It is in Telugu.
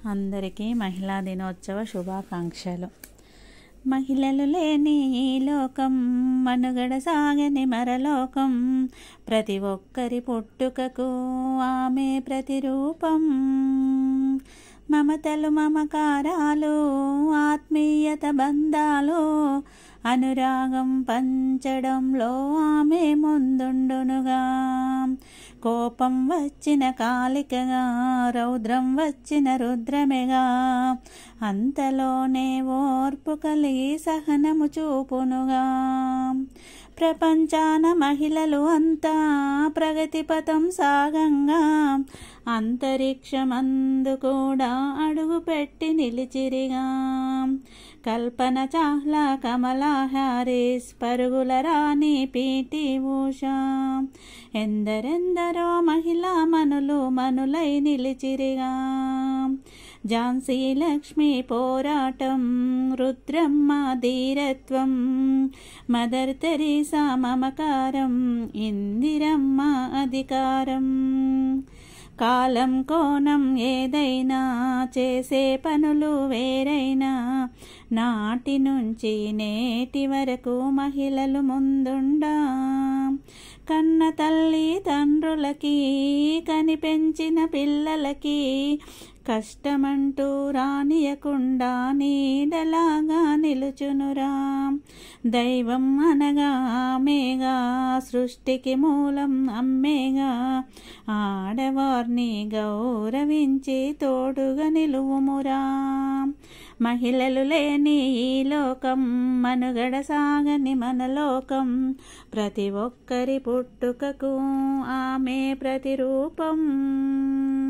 అందరికీ మహిళా దినోత్సవ శుభాకాంక్షలు మహిళలు లేని ఈ లోకం మనుగడ సాగని మరలోకం ప్రతి ఒక్కరి పుట్టుకకు ఆమె ప్రతిరూపం మమతలు మమకారాలు ఆత్మీయత బంధాలు అనురాగం పంచడంలో ఆమె ముందుండునుగా కోపం వచ్చిన కాలికగా రౌద్రం వచ్చిన రుద్రమెగా అంతలోనే ఓర్పు కలిగి సహనము చూపునుగా ప్రపంచాన మహిళలు అంతా ప్రగతి పథం సాగంగా అంతరిక్షమందు కూడా అడుగుపెట్టి నిలిచిరిగా కల్పన చాహ్లా కమలా హ్యారిస్ పరుగుల రాణి పీటి ఉష ఎందరెందరో మహిళా మనులు మనులై నిలిచిరిగా ఝాన్సీ లక్ష్మి పోరాటం రుద్రమ్మ ధీరత్వం మదర్ తెరీసా మమకారం ఇందిరమ్మ అధికారం కాలం కోణం ఏదైనా చేసే పనులు వేరైనా నాటి నుంచి నేటి వరకు మహిళలు ముందుండా కన్న తల్లి తండ్రులకి కనిపెంచిన పిల్లలకి కష్టమంటూ రానియకుండా నీడలాగా నిలుచునురా దైవం అనగా ఆమెగా సృష్టికి మూలం అమ్మేగా ఆడవారిని గౌరవించి తోడుగా నిలువుమురా మహిళలు లేని ఈ లోకం మనుగడ సాగని మన లోకం ప్రతి ఒక్కరి పుట్టుకకు ఆమె ప్రతిరూపం